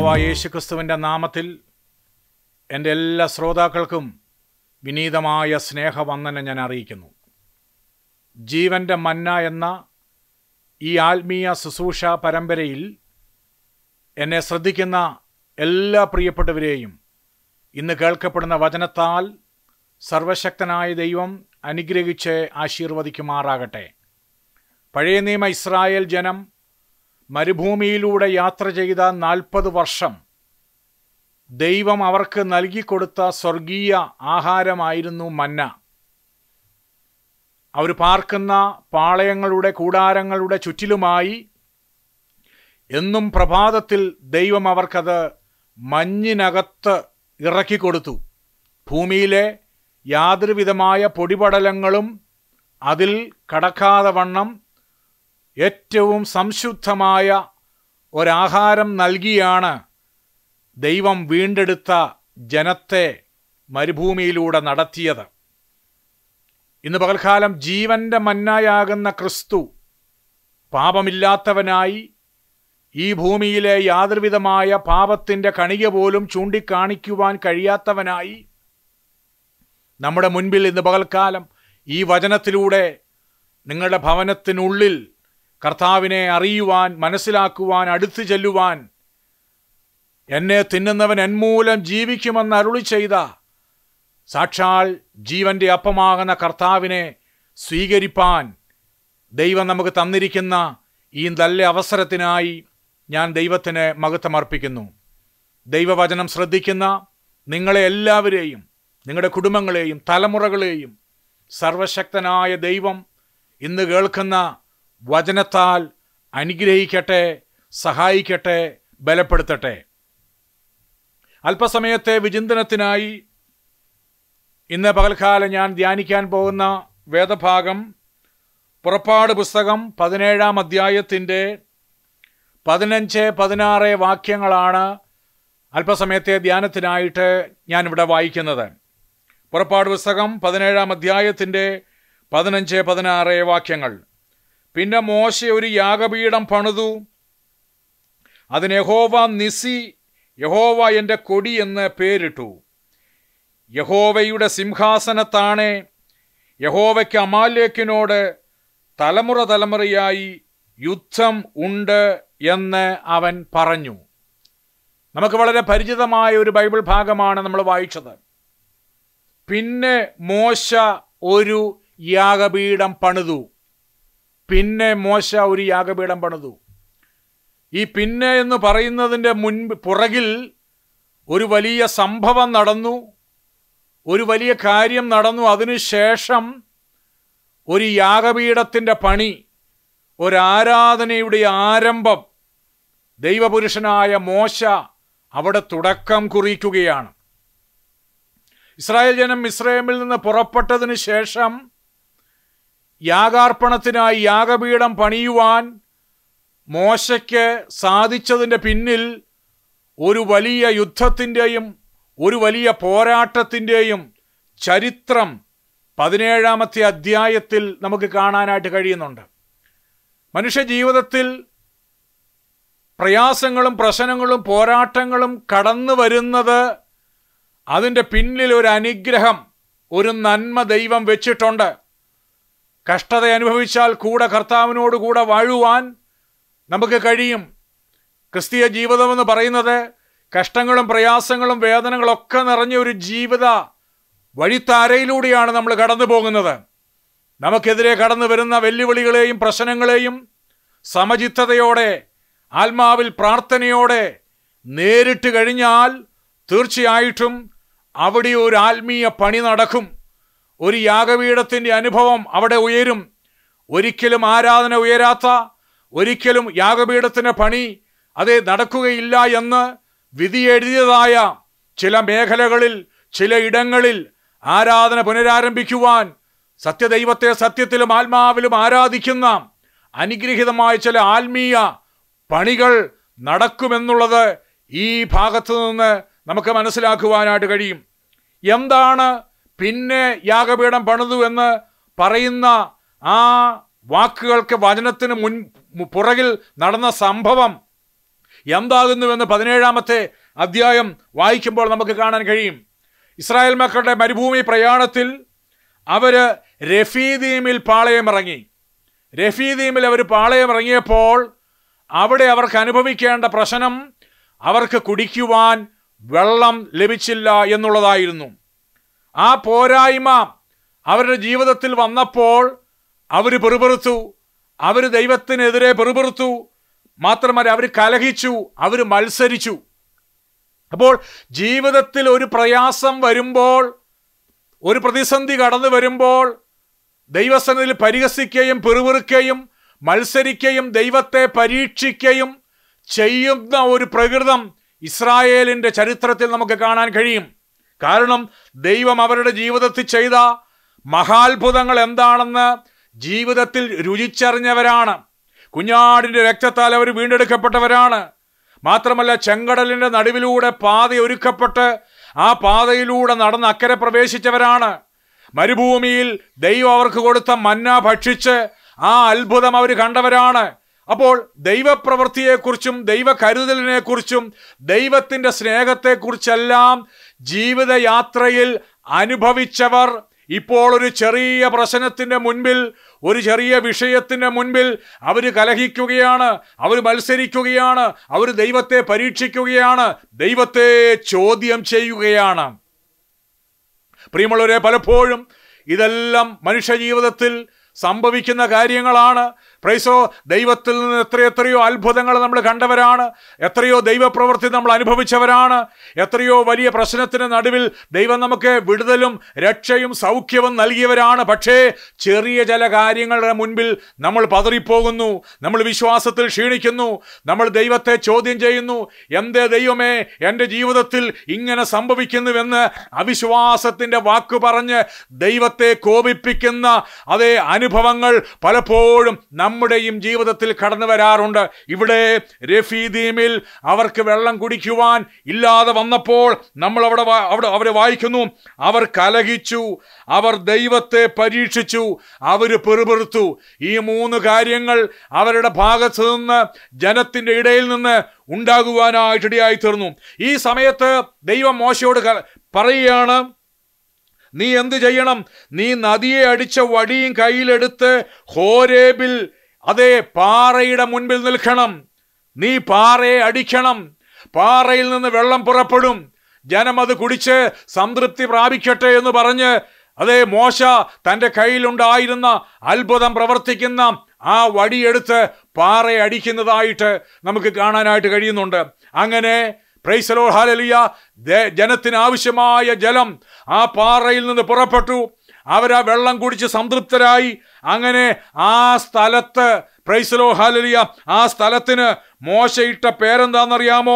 കർത്താവായ യേശുക്രിസ്തുവിൻ്റെ നാമത്തിൽ എൻ്റെ എല്ലാ ശ്രോതാക്കൾക്കും വിനീതമായ സ്നേഹവന്ദനം ഞാൻ അറിയിക്കുന്നു ജീവൻ്റെ മന്ന എന്ന ഈ ആത്മീയ ശുശ്രൂഷ പരമ്പരയിൽ എന്നെ ശ്രദ്ധിക്കുന്ന എല്ലാ പ്രിയപ്പെട്ടവരെയും ഇന്ന് കേൾക്കപ്പെടുന്ന വചനത്താൽ സർവശക്തനായ ദൈവം അനുഗ്രഹിച്ച് ആശീർവദിക്കുമാറാകട്ടെ പഴയ നിയമ ഇസ്രായേൽ ജനം മരുഭൂമിയിലൂടെ യാത്ര ചെയ്ത നാൽപ്പത് വർഷം ദൈവം അവർക്ക് നൽകിക്കൊടുത്ത സ്വർഗീയ ആഹാരമായിരുന്നു മന്ന അവർ പാർക്കുന്ന പാളയങ്ങളുടെ കൂടാരങ്ങളുടെ ചുറ്റിലുമായി എന്നും പ്രഭാതത്തിൽ ദൈവം അവർക്കത് മഞ്ഞിനകത്ത് ഇറക്കിക്കൊടുത്തു ഭൂമിയിലെ യാതൊരുവിധമായ പൊടിപടലങ്ങളും അതിൽ കടക്കാതെ വണ്ണം ഏറ്റവും സംശുദ്ധമായ ഒരാഹാരം നൽകിയാണ് ദൈവം വീണ്ടെടുത്ത ജനത്തെ മരുഭൂമിയിലൂടെ നടത്തിയത് ഇന്ന് പകൽക്കാലം ജീവന്റെ മന്നായാകുന്ന ക്രിസ്തു പാപമില്ലാത്തവനായി ഈ ഭൂമിയിലെ യാതൊരുവിധമായ പാപത്തിൻ്റെ കണിക പോലും ചൂണ്ടിക്കാണിക്കുവാൻ കഴിയാത്തവനായി നമ്മുടെ മുൻപിൽ ഇന്ന് പകൽക്കാലം ഈ വചനത്തിലൂടെ നിങ്ങളുടെ ഭവനത്തിനുള്ളിൽ കർത്താവിനെ അറിയുവാൻ മനസ്സിലാക്കുവാൻ അടുത്തു ചെല്ലുവാൻ എന്നെ തിന്നുന്നവൻ എന്മൂലം ജീവിക്കുമെന്ന് അരുളി ചെയ്ത സാക്ഷാൽ ജീവന്റെ അപ്പമാകുന്ന കർത്താവിനെ സ്വീകരിപ്പാൻ ദൈവം നമുക്ക് തന്നിരിക്കുന്ന ഈ നല്ല അവസരത്തിനായി ഞാൻ ദൈവത്തിന് മഹത്വമർപ്പിക്കുന്നു ദൈവവചനം ശ്രദ്ധിക്കുന്ന നിങ്ങളെ എല്ലാവരെയും നിങ്ങളുടെ കുടുംബങ്ങളെയും തലമുറകളെയും സർവശക്തനായ ദൈവം ഇന്ന് കേൾക്കുന്ന വചനത്താൽ അനുഗ്രഹിക്കട്ടെ സഹായിക്കട്ടെ ബലപ്പെടുത്തട്ടെ അല്പസമയത്തെ വിചിന്തനത്തിനായി ഇന്ന് പകൽക്കാലം ഞാൻ ധ്യാനിക്കാൻ പോകുന്ന വേദഭാഗം പുറപ്പാട് പുസ്തകം പതിനേഴാം അധ്യായത്തിൻ്റെ പതിനഞ്ച് പതിനാറ് വാക്യങ്ങളാണ് അല്പസമയത്തെ ധ്യാനത്തിനായിട്ട് ഞാനിവിടെ വായിക്കുന്നത് പുറപ്പാട് പുസ്തകം പതിനേഴാം അധ്യായത്തിൻ്റെ പതിനഞ്ച് പതിനാറ് വാക്യങ്ങൾ പിന്നെ മോശ ഒരു യാഗപീഠം പണിതു അതിന് യഹോവ നിസി യഹോവ എൻ്റെ കൊടി എന്ന് പേരിട്ടു യഹോവയുടെ സിംഹാസനത്താണ് യഹോവയ്ക്ക് അമാലേക്കിനോട് തലമുറ തലമുറയായി യുദ്ധം ഉണ്ട് എന്ന് അവൻ പറഞ്ഞു നമുക്ക് വളരെ പരിചിതമായ ഒരു ബൈബിൾ ഭാഗമാണ് നമ്മൾ വായിച്ചത് പിന്നെ മോശ ഒരു യാഗപീഠം പണിതു പിന്നെ മോശ ഒരു യാഗപീഠം പണിതു ഈ പിന്നെ എന്ന് പറയുന്നതിൻ്റെ മുൻപ് പുറകിൽ ഒരു വലിയ സംഭവം നടന്നു ഒരു വലിയ കാര്യം നടന്നു അതിനുശേഷം ഒരു യാഗപീഠത്തിൻ്റെ പണി ഒരാരാധനയുടെ ആരംഭം ദൈവപുരുഷനായ മോശ അവിടെ തുടക്കം കുറിക്കുകയാണ് ഇസ്രായേൽ ജനം ഇസ്രയേമിൽ നിന്ന് പുറപ്പെട്ടതിന് ശേഷം യാഗാർപ്പണത്തിനായി യാഗപീഠം പണിയുവാൻ മോശയ്ക്ക് സാധിച്ചതിൻ്റെ പിന്നിൽ ഒരു വലിയ യുദ്ധത്തിൻ്റെയും ഒരു വലിയ പോരാട്ടത്തിൻ്റെയും ചരിത്രം പതിനേഴാമത്തെ അധ്യായത്തിൽ നമുക്ക് കാണാനായിട്ട് കഴിയുന്നുണ്ട് മനുഷ്യ ജീവിതത്തിൽ പ്രയാസങ്ങളും പ്രശ്നങ്ങളും പോരാട്ടങ്ങളും കടന്നു വരുന്നത് അതിൻ്റെ പിന്നിൽ ഒരു അനുഗ്രഹം ഒരു നന്മ ദൈവം വെച്ചിട്ടുണ്ട് കഷ്ടത അനുഭവിച്ചാൽ കൂടെ കർത്താവിനോട് കൂടെ വാഴുവാൻ നമുക്ക് കഴിയും ക്രിസ്തീയ ജീവിതമെന്ന് പറയുന്നത് കഷ്ടങ്ങളും പ്രയാസങ്ങളും വേദനകളൊക്കെ നിറഞ്ഞ ഒരു ജീവിത വഴിത്താരയിലൂടെയാണ് നമ്മൾ കടന്നു പോകുന്നത് നമുക്കെതിരെ കടന്നു വരുന്ന വെല്ലുവിളികളെയും പ്രശ്നങ്ങളെയും സമചിത്തതയോടെ ആത്മാവിൽ പ്രാർത്ഥനയോടെ നേരിട്ട് കഴിഞ്ഞാൽ തീർച്ചയായിട്ടും അവിടെ ഒരു ആത്മീയ പണി നടക്കും ഒരു യാഗപീഠത്തിൻ്റെ അനുഭവം അവിടെ ഉയരും ഒരിക്കലും ആരാധന ഉയരാത്ത ഒരിക്കലും യാഗപീഠത്തിൻ്റെ പണി അത് നടക്കുകയില്ല എന്ന് വിധി എഴുതിയതായ ചില മേഖലകളിൽ ചില ഇടങ്ങളിൽ ആരാധന പുനരാരംഭിക്കുവാൻ സത്യദൈവത്തെ സത്യത്തിലും ആത്മാവിലും ആരാധിക്കുന്ന അനുഗ്രഹീതമായ ചില ആത്മീയ പണികൾ നടക്കുമെന്നുള്ളത് ഈ ഭാഗത്തു നിന്ന് നമുക്ക് മനസ്സിലാക്കുവാനായിട്ട് കഴിയും എന്താണ് പിന്നെ യാഗപീഠം പണിതു എന്ന് പറയുന്ന ആ വാക്കുകൾക്ക് വചനത്തിന് മുൻ പുറകിൽ നടന്ന സംഭവം എന്താകുന്നുവെന്ന് പതിനേഴാമത്തെ അധ്യായം വായിക്കുമ്പോൾ നമുക്ക് കാണാൻ കഴിയും ഇസ്രായേൽ മക്കളുടെ മരുഭൂമി പ്രയാണത്തിൽ അവര് രഫീദീമിൽ പാളയമിറങ്ങി രഫീദീമിൽ അവർ പാളയമിറങ്ങിയപ്പോൾ അവിടെ അവർക്ക് അനുഭവിക്കേണ്ട പ്രശ്നം അവർക്ക് കുടിക്കുവാൻ വെള്ളം ലഭിച്ചില്ല എന്നുള്ളതായിരുന്നു ആ പോരായ്മ അവരുടെ ജീവിതത്തിൽ വന്നപ്പോൾ അവർ പെറുപെറുത്തു അവർ ദൈവത്തിനെതിരെ പെറുപെറുത്തു മാത്രമല്ല അവർ കലഹിച്ചു അവർ മത്സരിച്ചു അപ്പോൾ ജീവിതത്തിൽ ഒരു പ്രയാസം വരുമ്പോൾ ഒരു പ്രതിസന്ധി കടന്നു വരുമ്പോൾ ദൈവസന്നിധിയിൽ പരിഹസിക്കുകയും പെറുപെറുക്കുകയും മത്സരിക്കുകയും ദൈവത്തെ പരീക്ഷിക്കുകയും ചെയ്യുന്ന ഒരു പ്രകൃതം ഇസ്രായേലിന്റെ ചരിത്രത്തിൽ നമുക്ക് കാണാൻ കഴിയും കാരണം ദൈവം അവരുടെ ജീവിതത്തിൽ ചെയ്ത മഹാത്ഭുതങ്ങൾ എന്താണെന്ന് ജീവിതത്തിൽ രുചിച്ചറിഞ്ഞവരാണ് കുഞ്ഞാടിന്റെ രക്തത്താൽ അവർ വീണ്ടെടുക്കപ്പെട്ടവരാണ് മാത്രമല്ല ചെങ്കടലിന്റെ നടുവിലൂടെ പാത ഒരുക്കപ്പെട്ട് ആ പാതയിലൂടെ നടന്ന് അക്കരെ പ്രവേശിച്ചവരാണ് മരുഭൂമിയിൽ ദൈവം അവർക്ക് കൊടുത്ത മന്ന ഭക്ഷിച്ച് ആ അത്ഭുതം അവർ കണ്ടവരാണ് അപ്പോൾ ദൈവപ്രവൃത്തിയെക്കുറിച്ചും ദൈവ കരുതലിനെക്കുറിച്ചും ദൈവത്തിൻ്റെ സ്നേഹത്തെക്കുറിച്ചെല്ലാം ജീവിതയാത്രയിൽ അനുഭവിച്ചവർ ഇപ്പോൾ ഒരു ചെറിയ പ്രശ്നത്തിന്റെ മുൻപിൽ ഒരു ചെറിയ വിഷയത്തിന്റെ മുൻപിൽ അവർ കലഹിക്കുകയാണ് അവർ മത്സരിക്കുകയാണ് അവർ ദൈവത്തെ പരീക്ഷിക്കുകയാണ് ദൈവത്തെ ചോദ്യം ചെയ്യുകയാണ് പ്രിയമുള്ളവരെ പലപ്പോഴും ഇതെല്ലാം മനുഷ്യ ജീവിതത്തിൽ സംഭവിക്കുന്ന കാര്യങ്ങളാണ് പ്രൈസോ ദൈവത്തിൽ നിന്ന് എത്രയെത്രയോ അത്ഭുതങ്ങൾ നമ്മൾ കണ്ടവരാണ് എത്രയോ ദൈവപ്രവൃത്തി നമ്മൾ അനുഭവിച്ചവരാണ് എത്രയോ വലിയ പ്രശ്നത്തിന് നടുവിൽ ദൈവം നമുക്ക് വിടുതലും രക്ഷയും സൗഖ്യവും നൽകിയവരാണ് പക്ഷേ ചെറിയ ചില കാര്യങ്ങളുടെ മുൻപിൽ നമ്മൾ പതറിപ്പോകുന്നു നമ്മൾ വിശ്വാസത്തിൽ ക്ഷീണിക്കുന്നു നമ്മൾ ദൈവത്തെ ചോദ്യം ചെയ്യുന്നു എന്തേ ദൈവമേ എൻ്റെ ജീവിതത്തിൽ ഇങ്ങനെ സംഭവിക്കുന്നുവെന്ന് അവിശ്വാസത്തിൻ്റെ വാക്ക് പറഞ്ഞ് ദൈവത്തെ കോപിപ്പിക്കുന്ന അതേ അനുഭവങ്ങൾ പലപ്പോഴും നമ്മുടെയും ജീവിതത്തിൽ കടന്നു വരാറുണ്ട് ഇവിടെ രഫീദീമിൽ അവർക്ക് വെള്ളം കുടിക്കുവാൻ ഇല്ലാതെ വന്നപ്പോൾ നമ്മൾ അവിടെ വാ- അവിടെ അവരെ വായിക്കുന്നു അവർ കലഹിച്ചു അവർ ദൈവത്തെ പരീക്ഷിച്ചു അവർ പെറുപെറുത്തു ഈ മൂന്ന് കാര്യങ്ങൾ അവരുടെ ഭാഗത്ത് നിന്ന് ജനത്തിന്റെ ഇടയിൽ നിന്ന് ഉണ്ടാകുവാനായിട്ടിടയായി തീർന്നു ഈ സമയത്ത് ദൈവം മോശയോട് ക- പറയുകയാണ് നീ എന്ത് ചെയ്യണം നീ നദിയെ അടിച്ച വടിയും കയ്യിലെടുത്ത് ഹോരേബിൽ അതേ പാറയുടെ മുൻപിൽ നിൽക്കണം നീ പാറയെ അടിക്കണം പാറയിൽ നിന്ന് വെള്ളം പുറപ്പെടും ജനം അത് കുടിച്ച് സംതൃപ്തി പ്രാപിക്കട്ടെ എന്ന് പറഞ്ഞ് അതേ മോശ തൻ്റെ കയ്യിലുണ്ടായിരുന്ന അത്ഭുതം പ്രവർത്തിക്കുന്ന ആ വടിയെടുത്ത് പാറയെ അടിക്കുന്നതായിട്ട് നമുക്ക് കാണാനായിട്ട് കഴിയുന്നുണ്ട് അങ്ങനെ പ്രൈസലോ ഹാലലിയ ജനത്തിന് ആവശ്യമായ ജലം ആ പാറയിൽ നിന്ന് പുറപ്പെട്ടു അവരാ വെള്ളം കുടിച്ച് സംതൃപ്തരായി അങ്ങനെ ആ സ്ഥലത്ത് പ്രൈസലോ ഹാലലിയ ആ സ്ഥലത്തിന് മോശയിട്ട പേരെന്താണെന്നറിയാമോ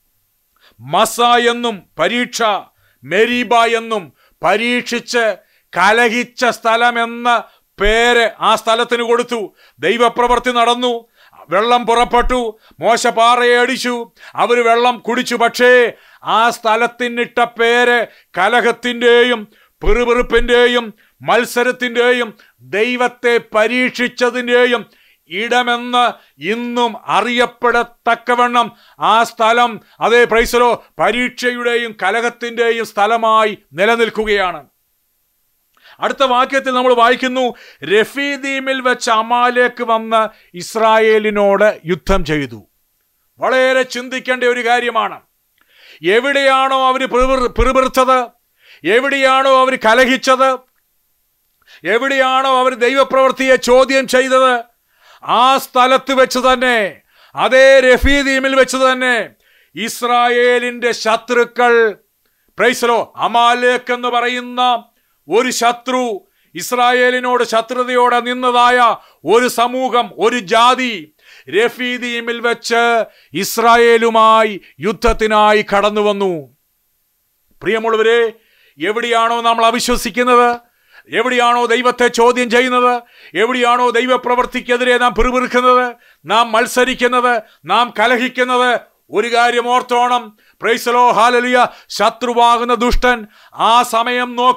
മസ എന്നും പരീക്ഷ മെരീബ എന്നും പരീക്ഷിച്ച് കലഹിച്ച സ്ഥലമെന്ന പേര് ആ സ്ഥലത്തിന് കൊടുത്തു ദൈവപ്രവൃത്തി നടന്നു വെള്ളം പുറപ്പെട്ടു മോശ പാറയെ അടിച്ചു അവർ വെള്ളം കുടിച്ചു പക്ഷേ ആ സ്ഥലത്തിനിട്ട പേര് കലഹത്തിൻ്റെയും പെറുപെറുപ്പിൻ്റെയും മത്സരത്തിൻ്റെയും ദൈവത്തെ പരീക്ഷിച്ചതിൻ്റെയും ഇടമെന്ന് ഇന്നും അറിയപ്പെടത്തക്കവണ്ണം ആ സ്ഥലം അതേ പ്രൈസലോ പരീക്ഷയുടെയും കലഹത്തിൻ്റെയും സ്ഥലമായി നിലനിൽക്കുകയാണ് അടുത്ത വാക്യത്തിൽ നമ്മൾ വായിക്കുന്നു രഫീദീമിൽ വെച്ച് അമാലേക്ക് വന്ന് ഇസ്രായേലിനോട് യുദ്ധം ചെയ്തു വളരെ ചിന്തിക്കേണ്ട ഒരു കാര്യമാണ് എവിടെയാണോ അവർ പിറുപിറുത്തത് എവിടെയാണോ അവർ കലഹിച്ചത് എവിടെയാണോ അവർ ദൈവപ്രവൃത്തിയെ ചോദ്യം ചെയ്തത് ആ സ്ഥലത്ത് വെച്ച് തന്നെ അതേ രഫീദീമിൽ വെച്ച് തന്നെ ഇസ്രായേലിന്റെ ശത്രുക്കൾ പ്രൈസലോ അമാലേക്ക് എന്ന് പറയുന്ന ഒരു ശത്രു ഇസ്രായേലിനോട് ശത്രുതയോടെ നിന്നതായ ഒരു സമൂഹം ഒരു ജാതി രഫീദീമിൽ വെച്ച് ഇസ്രായേലുമായി യുദ്ധത്തിനായി കടന്നു വന്നു പ്രിയമുള്ളവരെ എവിടെയാണോ നമ്മൾ അവിശ്വസിക്കുന്നത് എവിടെയാണോ ദൈവത്തെ ചോദ്യം ചെയ്യുന്നത് എവിടെയാണോ ദൈവപ്രവർത്തിക്കെതിരെ നാം പിറുപിറുക്കുന്നത് നാം മത്സരിക്കുന്നത് നാം കലഹിക്കുന്നത് ഒരു കാര്യം ഓർത്തോണം പ്രൈസലോ ഹാലലിയ ശത്രുവാകുന്ന ദുഷ്ടൻ ആ സമയം നോക്കി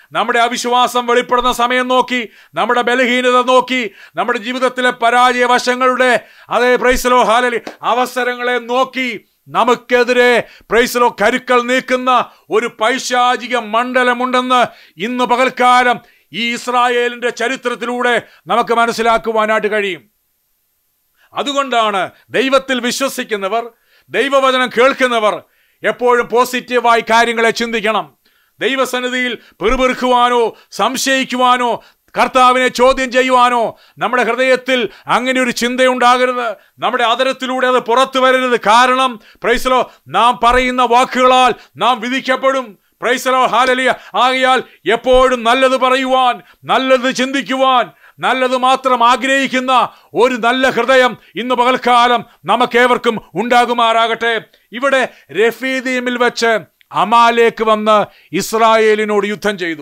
നമ്മുടെ അവിശ്വാസം വെളിപ്പെടുന്ന സമയം നോക്കി നമ്മുടെ ബലഹീനത നോക്കി നമ്മുടെ ജീവിതത്തിലെ പരാജയ വശങ്ങളുടെ അതേ പ്രൈസലോ ഹാലലി അവസരങ്ങളെ നോക്കി നമുക്കെതിരെ പ്രൈസലോ കരുക്കൾ നീക്കുന്ന ഒരു പൈശാചിക മണ്ഡലമുണ്ടെന്ന് ഇന്ന് പകൽക്കാലം ഈ ഇസ്രായേലിന്റെ ചരിത്രത്തിലൂടെ നമുക്ക് മനസ്സിലാക്കുവാനായിട്ട് കഴിയും അതുകൊണ്ടാണ് ദൈവത്തിൽ വിശ്വസിക്കുന്നവർ ദൈവവചനം കേൾക്കുന്നവർ എപ്പോഴും പോസിറ്റീവായി കാര്യങ്ങളെ ചിന്തിക്കണം ദൈവസന്നിധിയിൽ പെറുപെറുക്കുവാനോ സംശയിക്കുവാനോ കർത്താവിനെ ചോദ്യം ചെയ്യുവാനോ നമ്മുടെ ഹൃദയത്തിൽ അങ്ങനെ ഒരു ചിന്തയുണ്ടാകരുത് നമ്മുടെ അതരത്തിലൂടെ അത് പുറത്തു വരരുത് കാരണം പ്രൈസലോ നാം പറയുന്ന വാക്കുകളാൽ നാം വിധിക്കപ്പെടും പ്രൈസലോ ഹാലലിയ ആകയാൽ എപ്പോഴും നല്ലത് പറയുവാൻ നല്ലത് ചിന്തിക്കുവാൻ നല്ലത് മാത്രം ആഗ്രഹിക്കുന്ന ഒരു നല്ല ഹൃദയം ഇന്ന് പകൽക്കാലം നമുക്കേവർക്കും ഉണ്ടാകുമാറാകട്ടെ ഇവിടെ രഫീദീമിൽ വെച്ച് അമാലേക്ക് വന്ന് ഇസ്രായേലിനോട് യുദ്ധം ചെയ്തു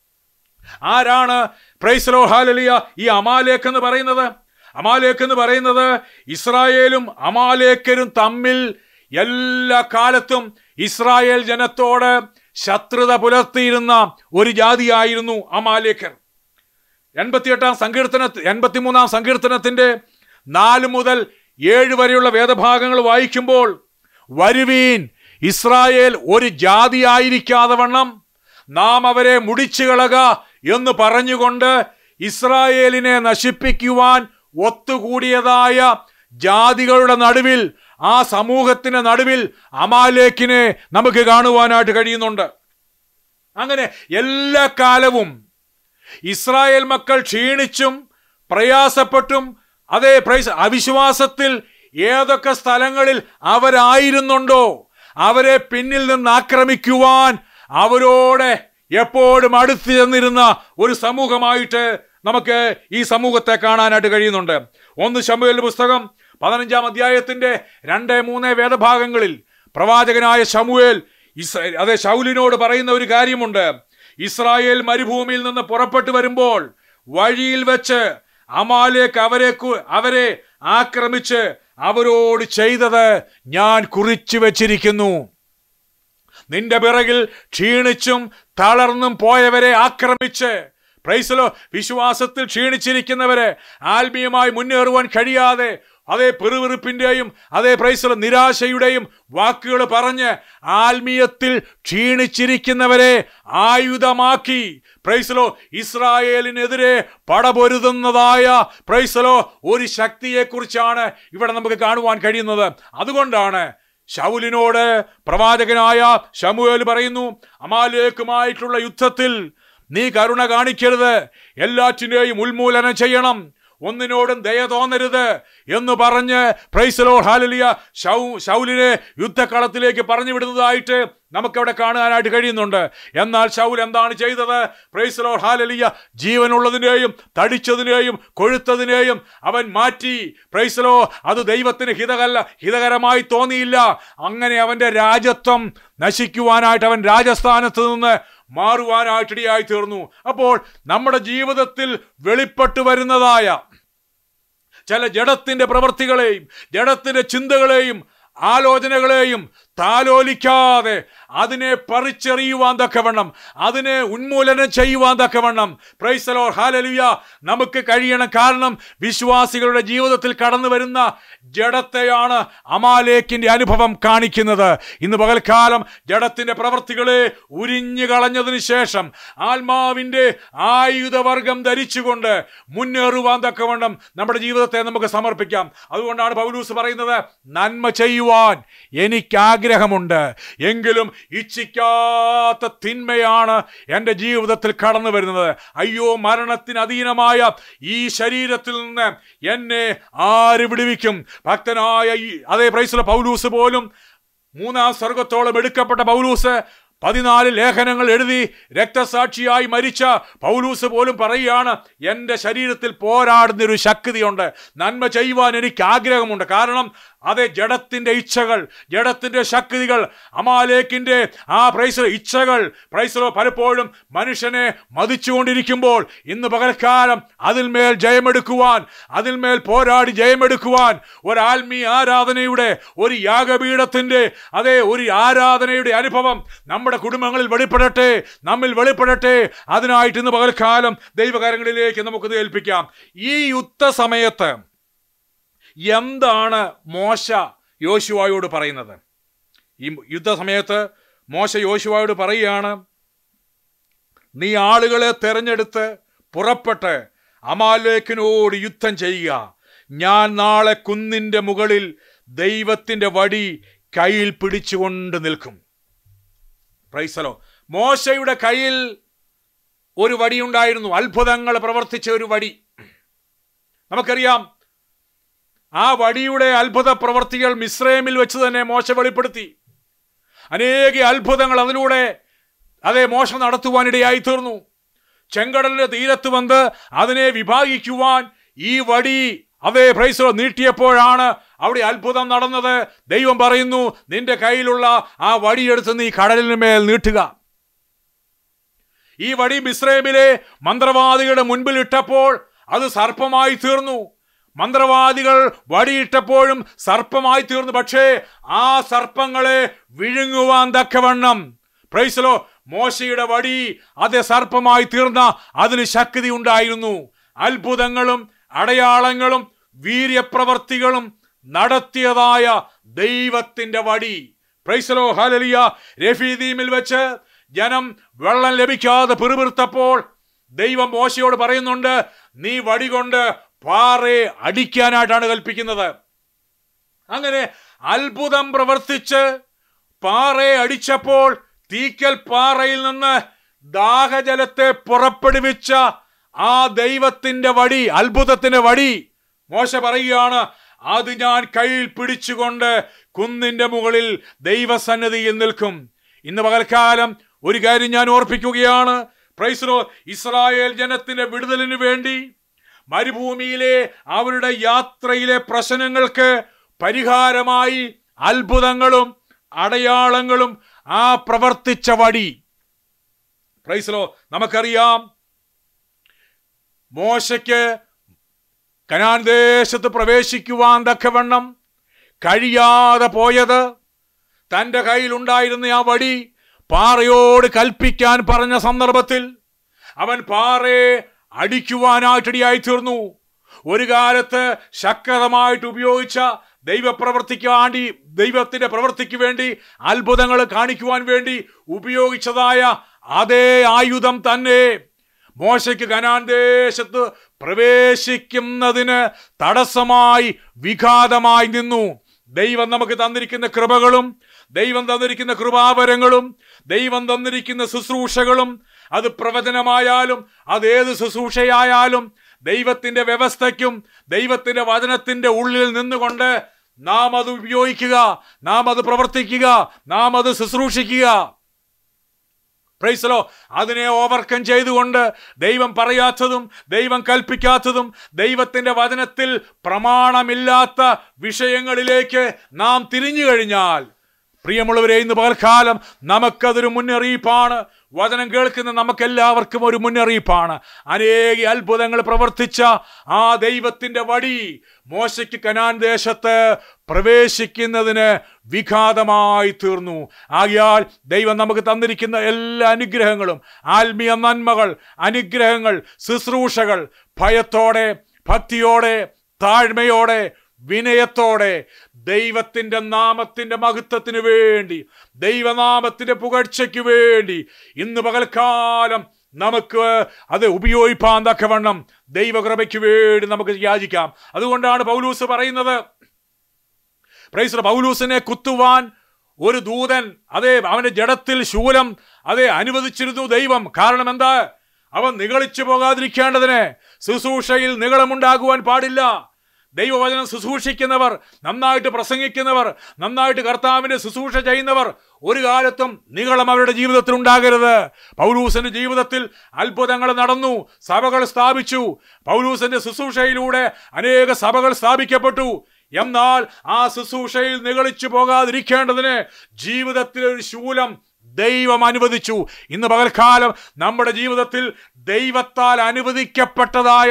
ആരാണ് പ്രൈസലോ ഹാലലിയ ഈ അമാലേക്ക് എന്ന് പറയുന്നത് അമാലേക്ക് എന്ന് പറയുന്നത് ഇസ്രായേലും അമാലേക്കരും തമ്മിൽ എല്ലാ കാലത്തും ഇസ്രായേൽ ജനത്തോട് ശത്രുത പുലർത്തിയിരുന്ന ഒരു ജാതിയായിരുന്നു അമാലേക്കർ എൺപത്തിയെട്ടാം സങ്കീർത്തന എൺപത്തിമൂന്നാം സങ്കീർത്തനത്തിന്റെ നാല് മുതൽ ഏഴ് വരെയുള്ള വേദഭാഗങ്ങൾ വായിക്കുമ്പോൾ വരുവീൻ ഇസ്രായേൽ ഒരു ജാതിയായിരിക്കാതെ വണ്ണം നാം അവരെ മുടിച്ചു കളക എന്ന് പറഞ്ഞുകൊണ്ട് ഇസ്രായേലിനെ നശിപ്പിക്കുവാൻ ഒത്തുകൂടിയതായ ജാതികളുടെ നടുവിൽ ആ സമൂഹത്തിന്റെ നടുവിൽ അമാലേക്കിനെ നമുക്ക് കാണുവാനായിട്ട് കഴിയുന്നുണ്ട് അങ്ങനെ എല്ലാ കാലവും ഇസ്രായേൽ മക്കൾ ക്ഷീണിച്ചും പ്രയാസപ്പെട്ടും അതേ പ്രൈസ് അവിശ്വാസത്തിൽ ഏതൊക്കെ സ്ഥലങ്ങളിൽ അവരായിരുന്നുണ്ടോ അവരെ പിന്നിൽ നിന്ന് ആക്രമിക്കുവാൻ അവരോട് എപ്പോഴും അടുത്ത് ചെന്നിരുന്ന ഒരു സമൂഹമായിട്ട് നമുക്ക് ഈ സമൂഹത്തെ കാണാനായിട്ട് കഴിയുന്നുണ്ട് ഒന്ന് ശമുവേലിന്റെ പുസ്തകം പതിനഞ്ചാം അധ്യായത്തിന്റെ രണ്ട് മൂന്ന് വേദഭാഗങ്ങളിൽ പ്രവാചകനായ ശമുവേൽ ഇസ് അതെ ശൗലിനോട് പറയുന്ന ഒരു കാര്യമുണ്ട് ഇസ്രായേൽ മരുഭൂമിയിൽ നിന്ന് പുറപ്പെട്ടു വരുമ്പോൾ വഴിയിൽ വെച്ച് അമാലേക്ക് അവരെ കു- അവരെ ആക്രമിച്ച് അവരോട് ചെയ്തത് ഞാൻ കുറിച്ചു വച്ചിരിക്കുന്നു നിന്റെ പിറകിൽ ക്ഷീണിച്ചും തളർന്നും പോയവരെ ആക്രമിച്ച് പ്രൈസലോ വിശ്വാസത്തിൽ ക്ഷീണിച്ചിരിക്കുന്നവരെ ആത്മീയമായി മുന്നേറുവാൻ കഴിയാതെ അതേ പെറുവിറുപ്പിന്റെയും അതേ പ്രൈസലോ നിരാശയുടെയും വാക്കുകൾ പറഞ്ഞ് ആത്മീയത്തിൽ ക്ഷീണിച്ചിരിക്കുന്നവരെ ആയുധമാക്കി പ്രൈസലോ ഇസ്രായേലിനെതിരെ പടപൊരുതുന്നതായ പ്രൈസലോ ഒരു ശക്തിയെക്കുറിച്ചാണ് ഇവിടെ നമുക്ക് കാണുവാൻ കഴിയുന്നത് അതുകൊണ്ടാണ് ശൗലിനോട് പ്രവാചകനായ ശമുവേൽ പറയുന്നു അമാലേക്കുമായിട്ടുള്ള യുദ്ധത്തിൽ നീ കരുണ കാണിക്കരുത് എല്ലാറ്റിനെയും ഉന്മൂലനം ചെയ്യണം ഒന്നിനോടും ദയ തോന്നരുത് എന്ന് പറഞ്ഞ് പ്രൈസലോ ഹാലലിയ ഷൗ ശൗലിനെ യുദ്ധക്കളത്തിലേക്ക് പറഞ്ഞു വിടുന്നതായിട്ട് നമുക്കവിടെ കാണാനായിട്ട് കഴിയുന്നുണ്ട് എന്നാൽ ശൗൽ എന്താണ് ചെയ്തത് പ്രൈസലോ ഹാലലിയ ജീവനുള്ളതിനെയും തടിച്ചതിനെയും കൊഴുത്തതിനെയും അവൻ മാറ്റി പ്രൈസലോ അത് ദൈവത്തിന് ഹിതകല്ല ഹിതകരമായി തോന്നിയില്ല അങ്ങനെ അവന്റെ രാജത്വം നശിക്കുവാനായിട്ട് അവൻ രാജസ്ഥാനത്ത് നിന്ന് മാറുവാനായിട്ടിടയായി തീർന്നു അപ്പോൾ നമ്മുടെ ജീവിതത്തിൽ വെളിപ്പെട്ടു വരുന്നതായ ചില ജഡത്തിന്റെ പ്രവൃത്തികളെയും ജഡത്തിന്റെ ചിന്തകളെയും ആലോചനകളെയും താലോലിക്കാതെ അതിനെ പറിച്ചെറിയുവാൻ തക്കവണ്ണം അതിനെ ഉന്മൂലനം ചെയ്യുവാൻ തക്കവണ്ണം പ്രൈസലോ ഹാലലുയ നമുക്ക് കഴിയണം കാരണം വിശ്വാസികളുടെ ജീവിതത്തിൽ കടന്നു വരുന്ന ജഡത്തെയാണ് അമാലേക്കിന്റെ അനുഭവം കാണിക്കുന്നത് ഇന്ന് പകൽക്കാലം ജഡത്തിന്റെ പ്രവൃത്തികളെ ഉരിഞ്ഞു കളഞ്ഞതിന് ശേഷം ആത്മാവിന്റെ ആയുധവർഗം ധരിച്ചുകൊണ്ട് മുന്നേറുവാൻ തക്കവണ്ണം നമ്മുടെ ജീവിതത്തെ നമുക്ക് സമർപ്പിക്കാം അതുകൊണ്ടാണ് പൗലൂസ് പറയുന്നത് നന്മ ചെയ്യുവാൻ എനിക്ക് ആഗ്രഹമുണ്ട് എങ്കിലും ഇച്ഛിക്കാത്ത തിന്മയാണ് എൻ്റെ ജീവിതത്തിൽ കടന്നു വരുന്നത് അയ്യോ മരണത്തിന് അധീനമായ ഈ ശരീരത്തിൽ നിന്ന് എന്നെ ആര് വിടുവിക്കും ഭക്തനായ ഈ അതേ പ്രൈസിലെ പൗലൂസ് പോലും മൂന്നാം സ്വർഗത്തോളം എടുക്കപ്പെട്ട പൗലൂസ് പതിനാല് ലേഖനങ്ങൾ എഴുതി രക്തസാക്ഷിയായി മരിച്ച പൗലൂസ് പോലും പറയുകയാണ് എൻ്റെ ശരീരത്തിൽ പോരാടുന്നൊരു ശക്തിയുണ്ട് നന്മ ചെയ്യുവാൻ എനിക്ക് ആഗ്രഹമുണ്ട് കാരണം അതെ ജഡത്തിന്റെ ഇച്ഛകൾ ജഡത്തിന്റെ ശക്തികൾ അമാലേക്കിന്റെ ആ പ്രൈസ് ഇച്ഛകൾ പ്രൈസറോ പലപ്പോഴും മനുഷ്യനെ മതിച്ചുകൊണ്ടിരിക്കുമ്പോൾ ഇന്ന് പകൽക്കാലം അതിന്മേൽ ജയമെടുക്കുവാൻ അതിന്മേൽ പോരാടി ജയമെടുക്കുവാൻ ഒരു ആത്മീയ ആരാധനയുടെ ഒരു യാഗപീഠത്തിന്റെ അതേ ഒരു ആരാധനയുടെ അനുഭവം നമ്മുടെ നമ്മുടെ കുടുംബങ്ങളിൽ വെളിപ്പെടട്ടെ നമ്മിൽ വെളിപ്പെടട്ടെ അതിനായിട്ട് ഇന്ന് പകൽക്കാലം ദൈവകാര്യങ്ങളിലേക്ക് നമുക്കത് ഏൽപ്പിക്കാം ഈ യുദ്ധ സമയത്ത് എന്താണ് മോശ യോശുവായോട് പറയുന്നത് ഈ യുദ്ധസമയത്ത് മോശ യോശുവായോട് പറയുകയാണ് നീ ആളുകളെ തെരഞ്ഞെടുത്ത് പുറപ്പെട്ട് അമാലേക്കിനോട് യുദ്ധം ചെയ്യുക ഞാൻ നാളെ കുന്നിൻ്റെ മുകളിൽ ദൈവത്തിൻ്റെ വടി കയ്യിൽ പിടിച്ചുകൊണ്ട് നിൽക്കും പ്രൈസലോ മോശയുടെ കയ്യിൽ ഒരു വടി ഉണ്ടായിരുന്നു അത്ഭുതങ്ങൾ പ്രവർത്തിച്ച ഒരു വടി നമുക്കറിയാം ആ വടിയുടെ അത്ഭുത പ്രവർത്തികൾ മിശ്രമിൽ വെച്ച് തന്നെ മോശ വെളിപ്പെടുത്തി അനേക അത്ഭുതങ്ങൾ അതിലൂടെ അതേ മോശം നടത്തുവാനിടയായി തീർന്നു ചെങ്കടലിന്റെ തീരത്ത് വന്ന് അതിനെ വിഭാഗിക്കുവാൻ ഈ വടി അതേ പ്രൈസോ നീട്ടിയപ്പോഴാണ് അവിടെ അത്ഭുതം നടന്നത് ദൈവം പറയുന്നു നിന്റെ കയ്യിലുള്ള ആ വടിയെടുത്ത് നീ കടലിന് മേൽ നീട്ടുക ഈ വടി മിശ്രമിലെ മന്ത്രവാദികളുടെ മുൻപിൽ ഇട്ടപ്പോൾ അത് സർപ്പമായി തീർന്നു മന്ത്രവാദികൾ വടിയിട്ടപ്പോഴും സർപ്പമായി തീർന്നു പക്ഷേ ആ സർപ്പങ്ങളെ വിഴുങ്ങുവാൻ തക്കവണ്ണം പ്രൈസലോ മോശയുടെ വടി അത് സർപ്പമായി തീർന്ന അതിന് ശക്തി ഉണ്ടായിരുന്നു അത്ഭുതങ്ങളും അടയാളങ്ങളും വീര്യപ്രവർത്തികളും നടത്തിയതായ ദൈവത്തിന്റെ വടി പ്രൈസലോ ഹലലിയ രഫീദീമിൽ വെച്ച് ജനം വെള്ളം ലഭിക്കാതെ പിറുപിറുത്തപ്പോൾ ദൈവം മോശയോട് പറയുന്നുണ്ട് നീ വടി കൊണ്ട് പാറയെ അടിക്കാനായിട്ടാണ് കൽപ്പിക്കുന്നത് അങ്ങനെ അത്ഭുതം പ്രവർത്തിച്ച് പാറയെ അടിച്ചപ്പോൾ തീക്കൽ പാറയിൽ നിന്ന് ദാഹജലത്തെ പുറപ്പെടുവിച്ച ആ ദൈവത്തിന്റെ വടി അത്ഭുതത്തിന്റെ വടി മോശ പറയുകയാണ് അത് ഞാൻ കയ്യിൽ പിടിച്ചുകൊണ്ട് കുന്നിന്റെ മുകളിൽ ദൈവസന്നിധിയിൽ നിൽക്കും ഇന്ന് പകൽക്കാലം ഒരു കാര്യം ഞാൻ ഓർപ്പിക്കുകയാണ് പ്രൈസ്ലോ ഇസ്രായേൽ ജനത്തിന്റെ വിടുതലിന് വേണ്ടി മരുഭൂമിയിലെ അവരുടെ യാത്രയിലെ പ്രശ്നങ്ങൾക്ക് പരിഹാരമായി അത്ഭുതങ്ങളും അടയാളങ്ങളും ആ പ്രവർത്തിച്ച വടി പ്രൈസ്ലോ നമുക്കറിയാം മോശയ്ക്ക് കനാൻ ദേശത്ത് പ്രവേശിക്കുവാൻ തക്കവണ്ണം കഴിയാതെ പോയത് തൻ്റെ കയ്യിലുണ്ടായിരുന്ന ആ വടി പാറയോട് കൽപ്പിക്കാൻ പറഞ്ഞ സന്ദർഭത്തിൽ അവൻ പാറയെ അടിക്കുവാനായിട്ടിടയായി തീർന്നു ഒരു കാലത്ത് ശക്തമായിട്ട് ഉപയോഗിച്ച ദൈവപ്രവർത്തിക്ക് വേണ്ടി ദൈവത്തിന്റെ പ്രവൃത്തിക്ക് വേണ്ടി അത്ഭുതങ്ങൾ കാണിക്കുവാൻ വേണ്ടി ഉപയോഗിച്ചതായ അതേ ആയുധം തന്നെ മോശയ്ക്ക് കനാൻ ദേശത്ത് പ്രവേശിക്കുന്നതിന് തടസ്സമായി വിഘാതമായി നിന്നു ദൈവം നമുക്ക് തന്നിരിക്കുന്ന കൃപകളും ദൈവം തന്നിരിക്കുന്ന കൃപാവരങ്ങളും ദൈവം തന്നിരിക്കുന്ന ശുശ്രൂഷകളും അത് പ്രവചനമായാലും അത് ഏത് ശുശ്രൂഷയായാലും ദൈവത്തിന്റെ വ്യവസ്ഥയ്ക്കും ദൈവത്തിന്റെ വചനത്തിന്റെ ഉള്ളിൽ നിന്നുകൊണ്ട് നാം അത് ഉപയോഗിക്കുക നാം അത് പ്രവർത്തിക്കുക നാം അത് ശുശ്രൂഷിക്കുക പ്രൈസലോ അതിനെ ഓവർകം ചെയ്തുകൊണ്ട് ദൈവം പറയാത്തതും ദൈവം കൽപ്പിക്കാത്തതും ദൈവത്തിന്റെ വചനത്തിൽ പ്രമാണമില്ലാത്ത വിഷയങ്ങളിലേക്ക് നാം തിരിഞ്ഞു കഴിഞ്ഞാൽ പ്രിയമുള്ളവരെ ഇന്ന് പകൽക്കാലം നമുക്കതൊരു മുന്നറിയിപ്പാണ് വചനം കേൾക്കുന്ന നമുക്കെല്ലാവർക്കും ഒരു മുന്നറിയിപ്പാണ് അനേക അത്ഭുതങ്ങൾ പ്രവർത്തിച്ച ആ ദൈവത്തിന്റെ വടി മോശയ്ക്ക് കനാൻ ദേശത്ത് പ്രവേശിക്കുന്നതിന് വിഘാതമായി തീർന്നു ആകിയാൽ ദൈവം നമുക്ക് തന്നിരിക്കുന്ന എല്ലാ അനുഗ്രഹങ്ങളും ആത്മീയ നന്മകൾ അനുഗ്രഹങ്ങൾ ശുശ്രൂഷകൾ ഭയത്തോടെ ഭക്തിയോടെ താഴ്മയോടെ വിനയത്തോടെ ദൈവത്തിന്റെ നാമത്തിന്റെ മഹത്വത്തിന് വേണ്ടി ദൈവനാമത്തിന്റെ പുകഴ്ചയ്ക്ക് വേണ്ടി ഇന്ന് പകൽക്കാലം നമുക്ക് അത് ഉപയോഗിപ്പാൻ തക്കവണ്ണം ദൈവകൃപയ്ക്ക് വേണ്ടി നമുക്ക് യാചിക്കാം അതുകൊണ്ടാണ് പൗലൂസ് പറയുന്നത് പ്രൈസ് പൗലൂസിനെ കുത്തുവാൻ ഒരു ദൂതൻ അതെ അവന്റെ ജഡത്തിൽ ശൂലം അതെ അനുവദിച്ചിരുന്നു ദൈവം കാരണം എന്താ അവൻ നിഗളിച്ചു പോകാതിരിക്കേണ്ടതിന് ശുശ്രൂഷയിൽ നികളമുണ്ടാകുവാൻ പാടില്ല ദൈവവചനം ശുശ്രൂഷിക്കുന്നവർ നന്നായിട്ട് പ്രസംഗിക്കുന്നവർ നന്നായിട്ട് കർത്താവിന്റെ ശുശ്രൂഷ ചെയ്യുന്നവർ ഒരു കാലത്തും നികളം അവരുടെ ജീവിതത്തിൽ ഉണ്ടാകരുത് പൗലൂസിന്റെ ജീവിതത്തിൽ അത്ഭുതങ്ങൾ നടന്നു സഭകൾ സ്ഥാപിച്ചു പൗലൂസിന്റെ ശുശ്രൂഷയിലൂടെ അനേക സഭകൾ സ്ഥാപിക്കപ്പെട്ടു എന്നാൽ ആ ശുശ്രൂഷയിൽ നിഗളിച്ചു പോകാതിരിക്കേണ്ടതിന് ജീവിതത്തിൽ ഒരു ശൂലം ദൈവം അനുവദിച്ചു ഇന്ന് പകൽക്കാലം നമ്മുടെ ജീവിതത്തിൽ ദൈവത്താൽ അനുവദിക്കപ്പെട്ടതായ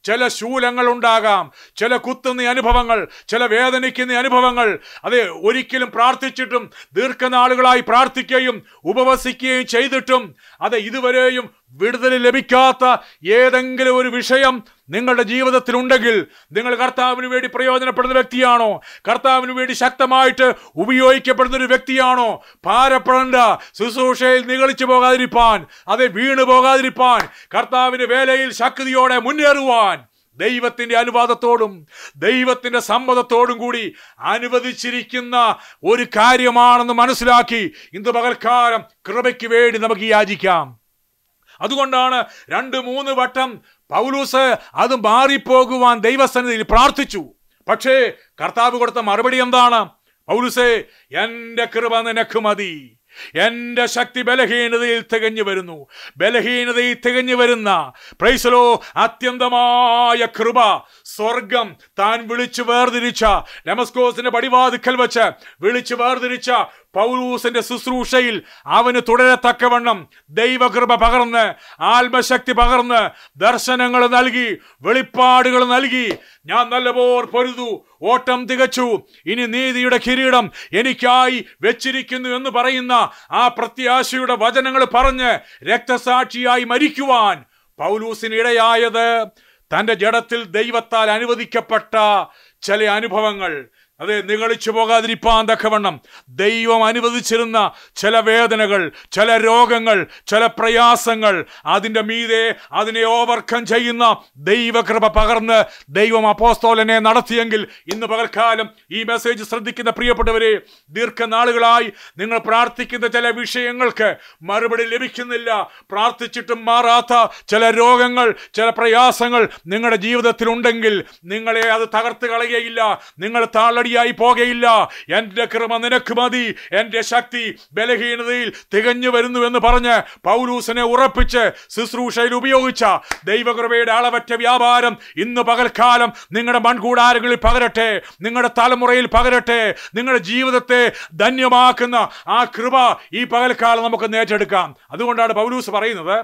ചില ശൂലങ്ങൾ ഉണ്ടാകാം ചില കുത്തുന്ന അനുഭവങ്ങൾ ചില വേദനിക്കുന്ന അനുഭവങ്ങൾ അതെ ഒരിക്കലും പ്രാർത്ഥിച്ചിട്ടും ദീർഘനാളുകളായി പ്രാർത്ഥിക്കുകയും ഉപവസിക്കുകയും ചെയ്തിട്ടും അതെ ഇതുവരെയും വിടുതൽ ലഭിക്കാത്ത ഏതെങ്കിലും ഒരു വിഷയം നിങ്ങളുടെ ജീവിതത്തിൽ ഉണ്ടെങ്കിൽ നിങ്ങൾ കർത്താവിന് വേണ്ടി പ്രയോജനപ്പെടുന്ന വ്യക്തിയാണോ കർത്താവിന് വേണ്ടി ശക്തമായിട്ട് ഉപയോഗിക്കപ്പെടുന്ന ഒരു വ്യക്തിയാണോ ഭാരപ്പെടേണ്ട ശുശ്രൂഷയിൽ നിഗളിച്ചു പോകാതിരിപ്പാൻ അതെ വീണു പോകാതിരിപ്പാൻ കർത്താവിന്റെ വേലയിൽ ശക്തിയോടെ മുന്നേറുവാൻ ദൈവത്തിന്റെ അനുവാദത്തോടും ദൈവത്തിന്റെ സമ്മതത്തോടും കൂടി അനുവദിച്ചിരിക്കുന്ന ഒരു കാര്യമാണെന്ന് മനസ്സിലാക്കി ഇന്ന് പകൽക്കാലം കൃപയ്ക്ക് വേണ്ടി നമുക്ക് യാചിക്കാം അതുകൊണ്ടാണ് രണ്ട് മൂന്ന് വട്ടം പൗലൂസ് അത് മാറിപ്പോകുവാൻ ദൈവസന്നിധിയിൽ പ്രാർത്ഥിച്ചു പക്ഷേ കർത്താവ് കൊടുത്ത മറുപടി എന്താണ് പൗലൂസേ എൻ്റെ കൃപ നിനക്ക് മതി എൻ്റെ ശക്തി ബലഹീനതയിൽ തികഞ്ഞു വരുന്നു ബലഹീനതയിൽ തികഞ്ഞു വരുന്ന പ്രൈസലോ അത്യന്തമായ കൃപ സ്വർഗം താൻ വിളിച്ചു വേർതിരിച്ച ഡെമസ്കോസിന്റെ പടിവാതിക്കൽ വെച്ച് വിളിച്ചു വേർതിരിച്ച പൗലൂസിന്റെ ശുശ്രൂഷയിൽ അവന് തുടരത്തക്കവണ്ണം ദൈവകൃപ പകർന്ന് ആത്മശക്തി പകർന്ന് ദർശനങ്ങൾ നൽകി വെളിപ്പാടുകൾ നൽകി ഞാൻ നല്ലപോർ പൊരുതു ഓട്ടം തികച്ചു ഇനി നീതിയുടെ കിരീടം എനിക്കായി വെച്ചിരിക്കുന്നു എന്ന് പറയുന്ന ആ പ്രത്യാശയുടെ വചനങ്ങൾ പറഞ്ഞ് രക്തസാക്ഷിയായി മരിക്കുവാൻ പൗലൂസിന് ഇടയായത് തന്റെ ജഡത്തിൽ ദൈവത്താൽ അനുവദിക്കപ്പെട്ട ചില അനുഭവങ്ങൾ അതെ നിഗളിച്ചു പോകാതിരിപ്പാൻ തക്കവണ്ണം ദൈവം അനുവദിച്ചിരുന്ന ചില വേദനകൾ ചില രോഗങ്ങൾ ചില പ്രയാസങ്ങൾ അതിൻ്റെ മീതെ അതിനെ ഓവർകം ചെയ്യുന്ന ദൈവകൃപ പകർന്ന് ദൈവം അപ്പോസ്തോലനെ നടത്തിയെങ്കിൽ ഇന്ന് പകൽക്കാലം ഈ മെസ്സേജ് ശ്രദ്ധിക്കുന്ന പ്രിയപ്പെട്ടവരെ ദീർഘനാളുകളായി നിങ്ങൾ പ്രാർത്ഥിക്കുന്ന ചില വിഷയങ്ങൾക്ക് മറുപടി ലഭിക്കുന്നില്ല പ്രാർത്ഥിച്ചിട്ടും മാറാത്ത ചില രോഗങ്ങൾ ചില പ്രയാസങ്ങൾ നിങ്ങളുടെ ജീവിതത്തിൽ ഉണ്ടെങ്കിൽ നിങ്ങളെ അത് തകർത്ത് കളയുകയില്ല നിങ്ങൾ താളടിയായി പോകയില്ല എൻ്റെ കൃപ നിനക്ക് മതി എൻ്റെ ശക്തി ബലഹീനതയിൽ തികഞ്ഞു വരുന്നു എന്ന് പറഞ്ഞ് പൗലൂസിനെ ഉറപ്പിച്ച് ശുശ്രൂഷയിൽ ഉപയോഗിച്ച ദൈവകൃപയുടെ അളവറ്റ വ്യാപാരം ഇന്ന് പകൽക്കാലം നിങ്ങളുടെ മൺകൂടാരങ്ങളിൽ പകരട്ടെ നിങ്ങളുടെ തലമുറയിൽ പകരട്ടെ നിങ്ങളുടെ ജീവിതത്തെ ധന്യമാക്കുന്ന ആ കൃപ ഈ പകൽക്കാലം നമുക്ക് നേറ്റെടുക്കാം അതുകൊണ്ടാണ് പൗലൂസ് പറയുന്നത്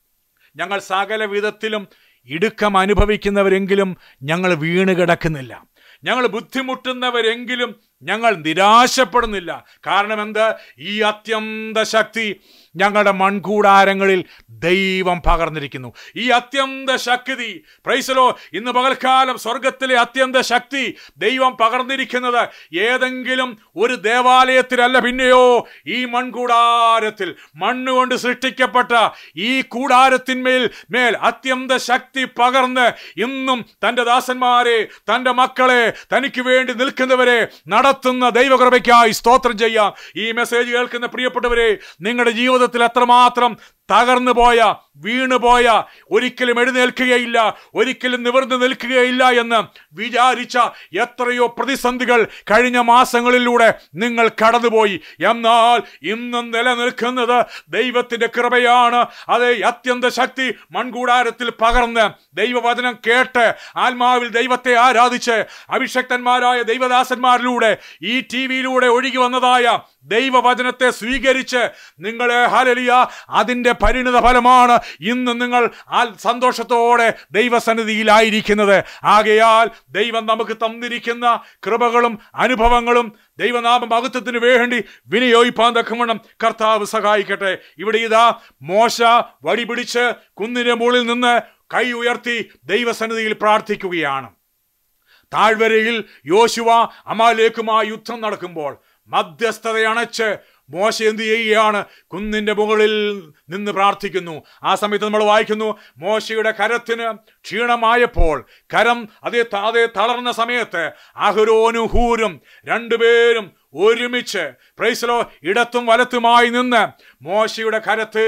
ഞങ്ങൾ സകല വിധത്തിലും ഇടുക്കം അനുഭവിക്കുന്നവരെങ്കിലും ഞങ്ങൾ വീണ് കിടക്കുന്നില്ല ഞങ്ങൾ ബുദ്ധിമുട്ടുന്നവരെങ്കിലും ഞങ്ങൾ നിരാശപ്പെടുന്നില്ല കാരണം എന്ത് ഈ അത്യന്ത ശക്തി ഞങ്ങളുടെ മൺകൂടാരങ്ങളിൽ ദൈവം പകർന്നിരിക്കുന്നു ഈ അത്യന്ത ശക്തി പ്രൈസലോ ഇന്ന് പകൽക്കാലം സ്വർഗത്തിലെ അത്യന്ത ശക്തി ദൈവം പകർന്നിരിക്കുന്നത് ഏതെങ്കിലും ഒരു ദേവാലയത്തിലല്ല പിന്നെയോ ഈ മൺകൂടാരത്തിൽ മണ്ണുകൊണ്ട് സൃഷ്ടിക്കപ്പെട്ട ഈ കൂടാരത്തിന്മേൽ മേൽ അത്യന്ത ശക്തി പകർന്ന് ഇന്നും തൻ്റെ ദാസന്മാരെ തൻ്റെ മക്കളെ തനിക്ക് വേണ്ടി നിൽക്കുന്നവരെ നടത്തുന്ന ദൈവകൃപയ്ക്കായി സ്തോത്രം ചെയ്യാം ഈ മെസ്സേജ് കേൾക്കുന്ന പ്രിയപ്പെട്ടവരെ നിങ്ങളുടെ ജീവിതത്തിൽ എത്രമാത്രം തകർന്നു പോയ വീണുപോയ ഒരിക്കലും എഴുന്നേൽക്കുകയില്ല ഒരിക്കലും നിവർന്നു നിൽക്കുകയില്ല എന്ന് വിചാരിച്ച എത്രയോ പ്രതിസന്ധികൾ കഴിഞ്ഞ മാസങ്ങളിലൂടെ നിങ്ങൾ കടന്നുപോയി എന്നാൽ ഇന്നും നിലനിൽക്കുന്നത് ദൈവത്തിന്റെ കൃപയാണ് അത് അത്യന്ത ശക്തി മൺകൂടാരത്തിൽ പകർന്ന് ദൈവവചനം കേട്ട് ആത്മാവിൽ ദൈവത്തെ ആരാധിച്ച് അഭിഷക്തന്മാരായ ദൈവദാസന്മാരിലൂടെ ഈ ടി വിയിലൂടെ ഒഴുകി വന്നതായ ദൈവവചനത്തെ സ്വീകരിച്ച് നിങ്ങളെ ഹലലിയ അതിൻ്റെ പരിണിത ഫലമാണ് ഇന്ന് നിങ്ങൾ ആ സന്തോഷത്തോടെ ദൈവസന്നിധിയിലായിരിക്കുന്നത് ആകയാൽ ദൈവം നമുക്ക് തന്നിരിക്കുന്ന കൃപകളും അനുഭവങ്ങളും ദൈവനാമ മഹത്വത്തിന് വേണ്ടി വിനിയോഗിപ്പാൻ തക്കവണ്ണം കർത്താവ് സഹായിക്കട്ടെ ഇവിടെ ഇതാ മോശ വടി പിടിച്ച് കുന്നിന്റെ മുകളിൽ നിന്ന് കൈ ഉയർത്തി ദൈവസന്നിധിയിൽ പ്രാർത്ഥിക്കുകയാണ് താഴ്വരയിൽ യോശുവ അമാലേക്കുമായി യുദ്ധം നടക്കുമ്പോൾ മധ്യസ്ഥത അണച്ച് മോശ എന്ത് ചെയ്യുകയാണ് കുന്നിന്റെ മുകളിൽ നിന്ന് പ്രാർത്ഥിക്കുന്നു ആ സമയത്ത് നമ്മൾ വായിക്കുന്നു മോശയുടെ കരത്തിന് ക്ഷീണമായപ്പോൾ കരം അതേ അതേ തളർന്ന സമയത്ത് അഹരോനും ഹൂരും രണ്ടുപേരും ഒരുമിച്ച് പ്രൈസലോ ഇടത്തും വലത്തുമായി നിന്ന് മോശയുടെ കരത്തെ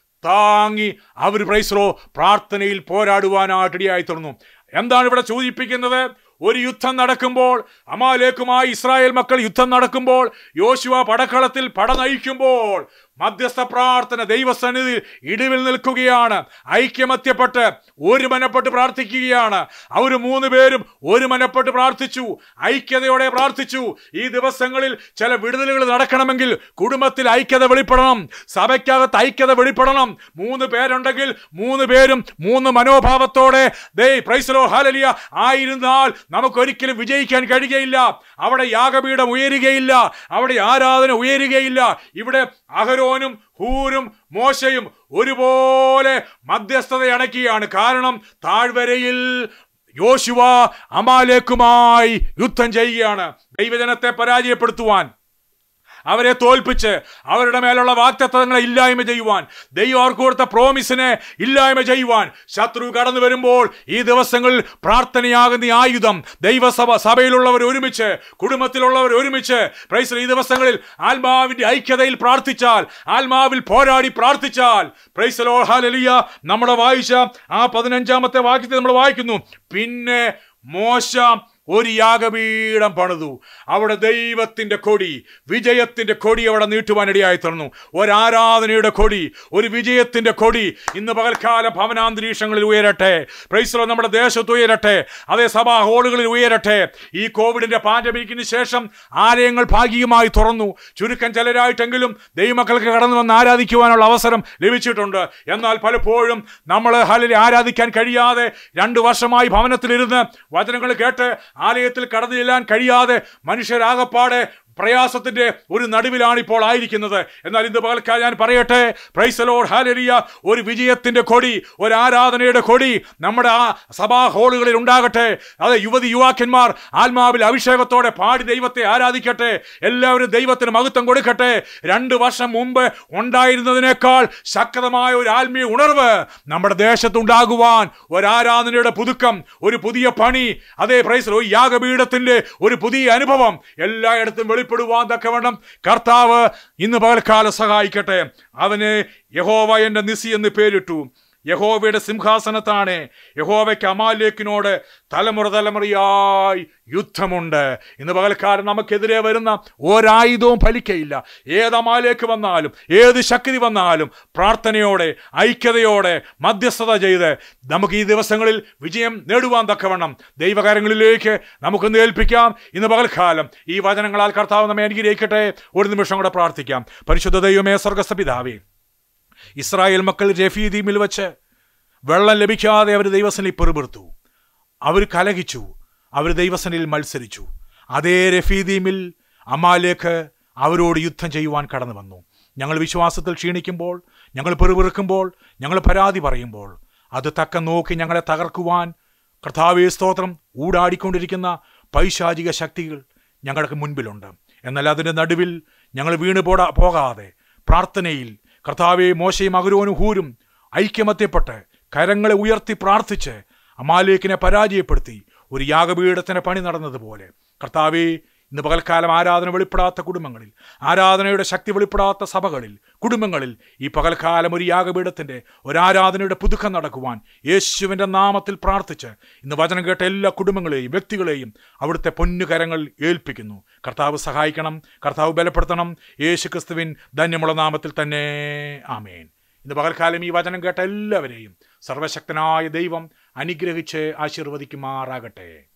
താങ്ങി അവർ പ്രൈസലോ പ്രാർത്ഥനയിൽ പോരാടുവാനായിട്ട് ഇടയായി തീർന്നു എന്താണ് ഇവിടെ സൂചിപ്പിക്കുന്നത് ഒരു യുദ്ധം നടക്കുമ്പോൾ അമാലേക്കുമായി ഇസ്രായേൽ മക്കൾ യുദ്ധം നടക്കുമ്പോൾ യോശുവ പടക്കളത്തിൽ പട നയിക്കുമ്പോൾ മധ്യസ്ഥ പ്രാർത്ഥന ദൈവസന്നിധിയിൽ ഇടിവിൽ നിൽക്കുകയാണ് ഐക്യമത്യപ്പെട്ട് ഒരു മനപ്പെട്ട് പ്രാർത്ഥിക്കുകയാണ് അവർ മൂന്ന് പേരും ഒരു മനപ്പെട്ട് പ്രാർത്ഥിച്ചു ഐക്യതയോടെ പ്രാർത്ഥിച്ചു ഈ ദിവസങ്ങളിൽ ചില വിടുതലുകൾ നടക്കണമെങ്കിൽ കുടുംബത്തിൽ ഐക്യത വെളിപ്പെടണം സഭയ്ക്കകത്ത് ഐക്യത വെളിപ്പെടണം മൂന്ന് പേരുണ്ടെങ്കിൽ മൂന്ന് പേരും മൂന്ന് മനോഭാവത്തോടെ ദേ പ്രൈസലോ ഹാലലിയ ആയിരുന്നാൽ നമുക്കൊരിക്കലും വിജയിക്കാൻ കഴിയുകയില്ല അവിടെ യാഗപീഠം ഉയരുകയില്ല അവിടെ ആരാധന ഉയരുകയില്ല ഇവിടെ അഹരോനും ഹൂരും മോശയും ഒരുപോലെ മധ്യസ്ഥത അടയ്ക്കുകയാണ് കാരണം താഴ്വരയിൽ യോശുവ അമാലേക്കുമായി യുദ്ധം ചെയ്യുകയാണ് ദൈവജനത്തെ പരാജയപ്പെടുത്തുവാൻ അവരെ തോൽപ്പിച്ച് അവരുടെ മേലുള്ള വാക്തത്വങ്ങളെ ഇല്ലായ്മ ചെയ്യുവാൻ ദൈവം അവർക്ക് കൊടുത്ത പ്രോമിസിനെ ഇല്ലായ്മ ചെയ്യുവാൻ ശത്രു കടന്നു വരുമ്പോൾ ഈ ദിവസങ്ങളിൽ പ്രാർത്ഥനയാകുന്ന ഈ ആയുധം ദൈവസഭ സഭയിലുള്ളവർ ഒരുമിച്ച് കുടുംബത്തിലുള്ളവർ ഒരുമിച്ച് പ്രൈസ് ഈ ദിവസങ്ങളിൽ ആത്മാവിന്റെ ഐക്യതയിൽ പ്രാർത്ഥിച്ചാൽ ആത്മാവിൽ പോരാടി പ്രാർത്ഥിച്ചാൽ പ്രൈസ് ഹാലലിയ നമ്മുടെ വായിച്ച ആ പതിനഞ്ചാമത്തെ വാക്യത്തെ നമ്മൾ വായിക്കുന്നു പിന്നെ മോശ ഒരു യാഗപീഠം പണിതു അവിടെ ദൈവത്തിന്റെ കൊടി വിജയത്തിന്റെ കൊടി അവിടെ നീട്ടുവാനിടയായി തീർന്നു ഒരാരാധനയുടെ കൊടി ഒരു വിജയത്തിന്റെ കൊടി ഇന്ന് പകൽക്കാല ഭവനാന്തരീക്ഷങ്ങളിൽ ഉയരട്ടെ പ്രൈസലോ നമ്മുടെ ദേശത്ത് ഉയരട്ടെ അതേ സഭാ ഹോളുകളിൽ ഉയരട്ടെ ഈ കോവിഡിന്റെ പാൻഡമിക്കിന് ശേഷം ആലയങ്ങൾ ഭാഗികമായി തുറന്നു ചുരുക്കം ചിലരായിട്ടെങ്കിലും ദൈവമക്കൾക്ക് കടന്നു വന്ന് ആരാധിക്കുവാനുള്ള അവസരം ലഭിച്ചിട്ടുണ്ട് എന്നാൽ പലപ്പോഴും നമ്മൾ ഹാലിൽ ആരാധിക്കാൻ കഴിയാതെ രണ്ടു വർഷമായി ഭവനത്തിലിരുന്ന് വചനങ്ങൾ കേട്ട് ആലയത്തിൽ കടന്നു ചെല്ലാൻ കഴിയാതെ മനുഷ്യരാകപ്പാടെ പ്രയാസത്തിന്റെ ഒരു നടുവിലാണ് ഇപ്പോൾ ആയിരിക്കുന്നത് എന്നാൽ ഇന്ന് പകൽക്കാലം ഞാൻ പറയട്ടെ പ്രൈസലോഡ് ഹാലരിയ ഒരു വിജയത്തിന്റെ കൊടി ഒരു ആരാധനയുടെ കൊടി നമ്മുടെ ആ സഭാ ഹാളുകളിൽ ഉണ്ടാകട്ടെ അത് യുവതി യുവാക്കന്മാർ ആത്മാവിൽ അഭിഷേകത്തോടെ പാടി ദൈവത്തെ ആരാധിക്കട്ടെ എല്ലാവരും ദൈവത്തിന് മഹത്വം കൊടുക്കട്ടെ രണ്ട് വർഷം മുമ്പ് ഉണ്ടായിരുന്നതിനേക്കാൾ ശക്തമായ ഒരു ആത്മീയ ഉണർവ് നമ്മുടെ ദേശത്തുണ്ടാകുവാൻ ഒരു ആരാധനയുടെ പുതുക്കം ഒരു പുതിയ പണി അതേ പ്രൈസ് ഒരു യാഗപീഠത്തിന്റെ ഒരു പുതിയ അനുഭവം എല്ലായിടത്തും വെളിപ്പെടുവാൻ തക്കവണ്ണം കർത്താവ് ഇന്ന് പകൽക്കാലം സഹായിക്കട്ടെ അവന് യഹോവ എന്റെ നിസി എന്ന് പേരിട്ടു യഹോവയുടെ സിംഹാസനത്താണ് യഹോവയ്ക്ക് അമാലേക്കിനോട് തലമുറ തലമുറയായി യുദ്ധമുണ്ട് ഇന്ന് പകൽക്കാലം നമുക്കെതിരെ വരുന്ന ഒരായുധവും ഫലിക്കയില്ല ഏത് അമാലേക്ക് വന്നാലും ഏത് ശക്തി വന്നാലും പ്രാർത്ഥനയോടെ ഐക്യതയോടെ മധ്യസ്ഥത ചെയ്ത് നമുക്ക് ഈ ദിവസങ്ങളിൽ വിജയം നേടുവാൻ തക്കവണ്ണം ദൈവകാര്യങ്ങളിലേക്ക് നമുക്കൊന്ന് ഏൽപ്പിക്കാം ഇന്ന് പകൽക്കാലം ഈ വചനങ്ങളാൽ കർത്താവ് നമ്മെ അനുഗ്രഹിക്കട്ടെ ഒരു നിമിഷം കൂടെ പ്രാർത്ഥിക്കാം പരിശുദ്ധ ദൈവമേ സ്വർഗസ്ഥ പിതാവേ ഇസ്രായേൽ മക്കൾ രഫീദീമിൽ വെച്ച് വെള്ളം ലഭിക്കാതെ അവർ ദൈവസനിൽ പെറുപിറുത്തു അവർ കലഹിച്ചു അവർ ദൈവസനിൽ മത്സരിച്ചു അതേ രഫീദീമിൽ അമാലേക്ക് അവരോട് യുദ്ധം ചെയ്യുവാൻ കടന്നു വന്നു ഞങ്ങൾ വിശ്വാസത്തിൽ ക്ഷീണിക്കുമ്പോൾ ഞങ്ങൾ പെറുപിറുക്കുമ്പോൾ ഞങ്ങൾ പരാതി പറയുമ്പോൾ അത് തക്ക നോക്കി ഞങ്ങളെ തകർക്കുവാൻ കർത്താവേ സ്തോത്രം ഊടാടിക്കൊണ്ടിരിക്കുന്ന പൈശാചിക ശക്തികൾ ഞങ്ങൾക്ക് മുൻപിലുണ്ട് എന്നാൽ അതിൻ്റെ നടുവിൽ ഞങ്ങൾ വീണു പോടാ പോകാതെ പ്രാർത്ഥനയിൽ കർത്താവെ മോശയും അഗരോനും ഹൂരും ഐക്യമത്യപ്പെട്ട് കരങ്ങളെ ഉയർത്തി പ്രാർത്ഥിച്ച് അമാലേക്കിനെ പരാജയപ്പെടുത്തി ഒരു യാഗപീഠത്തിന് പണി നടന്നതുപോലെ കർത്താവെ ഇന്ന് പകൽക്കാലം ആരാധന വെളിപ്പെടാത്ത കുടുംബങ്ങളിൽ ആരാധനയുടെ ശക്തി വെളിപ്പെടാത്ത സഭകളിൽ കുടുംബങ്ങളിൽ ഈ പകൽക്കാലം ഒരു യാഗപീഠത്തിൻ്റെ ഒരു ആരാധനയുടെ പുതുക്കം നടക്കുവാൻ യേശുവിൻ്റെ നാമത്തിൽ പ്രാർത്ഥിച്ച് ഇന്ന് വചനം കേട്ട എല്ലാ കുടുംബങ്ങളെയും വ്യക്തികളെയും അവിടുത്തെ പൊന്നുകരങ്ങൾ ഏൽപ്പിക്കുന്നു കർത്താവ് സഹായിക്കണം കർത്താവ് ബലപ്പെടുത്തണം യേശു ക്രിസ്തുവിൻ ധന്യമുള്ള നാമത്തിൽ തന്നെ ആമേൻ ഇന്ന് പകൽക്കാലം ഈ വചനം കേട്ട എല്ലാവരെയും സർവശക്തനായ ദൈവം അനുഗ്രഹിച്ച് ആശീർവദിക്കുമാറാകട്ടെ